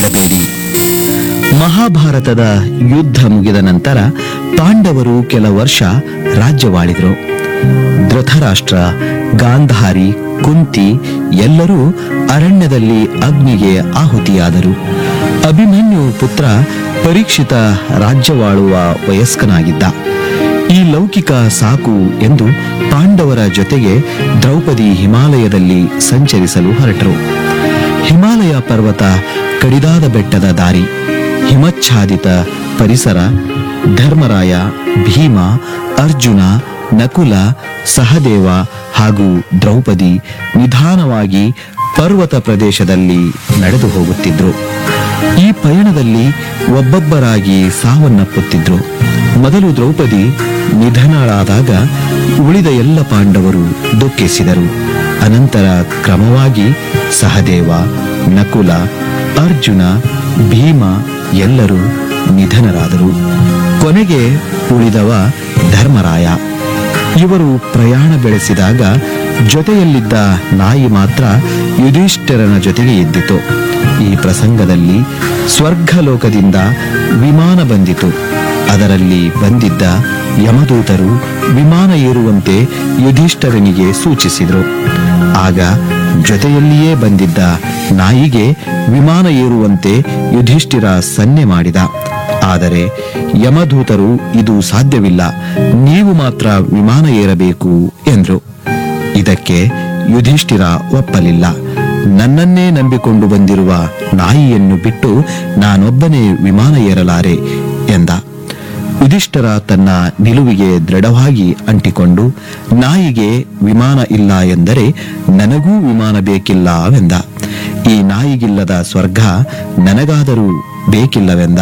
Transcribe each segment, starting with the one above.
ಮರೆಯಬೇಡಿ ಮಹಾಭಾರತದ ಯುದ್ಧ ಮುಗಿದ ನಂತರ ಪಾಂಡವರು ಕೆಲ ವರ್ಷ ರಾಜ್ಯವಾಳಿದರು ಧೃತರಾಷ್ಟ್ರ ಗಾಂಧಾರಿ ಕುಂತಿ ಎಲ್ಲರೂ ಅರಣ್ಯದಲ್ಲಿ ಅಗ್ನಿಗೆ ಆಹುತಿಯಾದರು ಅಭಿಮನ್ಯು ಪುತ್ರ ಪರೀಕ್ಷಿತ ರಾಜ್ಯವಾಳುವ ವಯಸ್ಕನಾಗಿದ್ದ ಈ ಲೌಕಿಕ ಸಾಕು ಎಂದು ಪಾಂಡವರ ಜೊತೆಗೆ ದ್ರೌಪದಿ ಹಿಮಾಲಯದಲ್ಲಿ ಸಂಚರಿಸಲು ಹೊರಟರು ಹಿಮಾಲಯ ಪರ್ವತ ಕಡಿದಾದ ಬೆಟ್ಟದ ದಾರಿ ಹಿಮಚ್ಛಾದಿತ ಪರಿಸರ ಧರ್ಮರಾಯ ಭೀಮ ಅರ್ಜುನ ನಕುಲ ಸಹದೇವ ಹಾಗೂ ದ್ರೌಪದಿ ನಿಧಾನವಾಗಿ ಪರ್ವತ ಪ್ರದೇಶದಲ್ಲಿ ನಡೆದು ಹೋಗುತ್ತಿದ್ರು ಈ ಪಯಣದಲ್ಲಿ ಒಬ್ಬೊಬ್ಬರಾಗಿ ಸಾವನ್ನಪ್ಪುತ್ತಿದ್ರು ಮೊದಲು ದ್ರೌಪದಿ ನಿಧನಳಾದಾಗ ಉಳಿದ ಎಲ್ಲ ಪಾಂಡವರು ದುಃಖಿಸಿದರು ಅನಂತರ ಕ್ರಮವಾಗಿ ಸಹದೇವ ನಕುಲ ಅರ್ಜುನ ಭೀಮ ಎಲ್ಲರೂ ನಿಧನರಾದರು ಕೊನೆಗೆ ಉಳಿದವ ಧರ್ಮರಾಯ ಇವರು ಪ್ರಯಾಣ ಬೆಳೆಸಿದಾಗ ಜೊತೆಯಲ್ಲಿದ್ದ ನಾಯಿ ಮಾತ್ರ ಯುಧಿಷ್ಠಿರನ ಜೊತೆಗೆ ಎದ್ದಿತು ಈ ಪ್ರಸಂಗದಲ್ಲಿ ಸ್ವರ್ಗಲೋಕದಿಂದ ವಿಮಾನ ಬಂದಿತು ಅದರಲ್ಲಿ ಬಂದಿದ್ದ ಯಮದೂತರು ವಿಮಾನ ಏರುವಂತೆ ಯುಧಿಷ್ಠರನಿಗೆ ಸೂಚಿಸಿದರು ಆಗ ಜೊತೆಯಲ್ಲಿಯೇ ಬಂದಿದ್ದ ನಾಯಿಗೆ ವಿಮಾನ ಏರುವಂತೆ ಯುಧಿಷ್ಠಿರ ಸನ್ನೆ ಮಾಡಿದ ಆದರೆ ಯಮದೂತರು ಇದು ಸಾಧ್ಯವಿಲ್ಲ ನೀವು ಮಾತ್ರ ವಿಮಾನ ಏರಬೇಕು ಎಂದ್ರು ಇದಕ್ಕೆ ಯುಧಿಷ್ಠಿರ ಒಪ್ಪಲಿಲ್ಲ ನನ್ನನ್ನೇ ನಂಬಿಕೊಂಡು ಬಂದಿರುವ ನಾಯಿಯನ್ನು ಬಿಟ್ಟು ನಾನೊಬ್ಬನೇ ವಿಮಾನ ಏರಲಾರೆ ಎಂದ ಯುಧಿಷ್ಠರ ತನ್ನ ನಿಲುವಿಗೆ ದೃಢವಾಗಿ ಅಂಟಿಕೊಂಡು ನಾಯಿಗೆ ವಿಮಾನ ಇಲ್ಲ ಎಂದರೆ ನನಗೂ ವಿಮಾನ ಬೇಕಿಲ್ಲವೆಂದ ಈ ನಾಯಿಗಿಲ್ಲದ ಸ್ವರ್ಗ ನನಗಾದರೂ ಬೇಕಿಲ್ಲವೆಂದ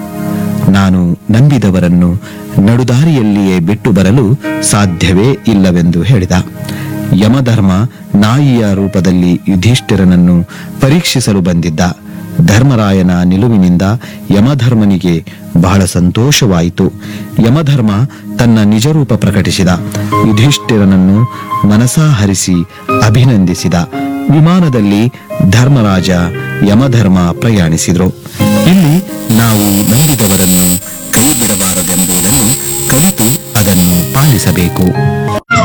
ನಾನು ನಂಬಿದವರನ್ನು ನಡುದಾರಿಯಲ್ಲಿಯೇ ಬಿಟ್ಟು ಬರಲು ಸಾಧ್ಯವೇ ಇಲ್ಲವೆಂದು ಹೇಳಿದ ಯಮಧರ್ಮ ನಾಯಿಯ ರೂಪದಲ್ಲಿ ಯುಧಿಷ್ಠಿರನನ್ನು ಪರೀಕ್ಷಿಸಲು ಬಂದಿದ್ದ ಧರ್ಮರಾಯನ ನಿಲುವಿನಿಂದ ಯಮಧರ್ಮನಿಗೆ ಬಹಳ ಸಂತೋಷವಾಯಿತು ಯಮಧರ್ಮ ತನ್ನ ನಿಜರೂಪ ಪ್ರಕಟಿಸಿದ ಯುಧಿಷ್ಠಿರನನ್ನು ಮನಸಾಹರಿಸಿ ಅಭಿನಂದಿಸಿದ ವಿಮಾನದಲ್ಲಿ ಧರ್ಮರಾಜ ಯಮಧರ್ಮ ಪ್ರಯಾಣಿಸಿದರು ಇಲ್ಲಿ ನಾವು ನಂಬಿದವರನ್ನು ಕೈ ಬಿಡಬಾರದೆಂಬುದನ್ನು ಕಲಿತು ಅದನ್ನು ಪಾಲಿಸಬೇಕು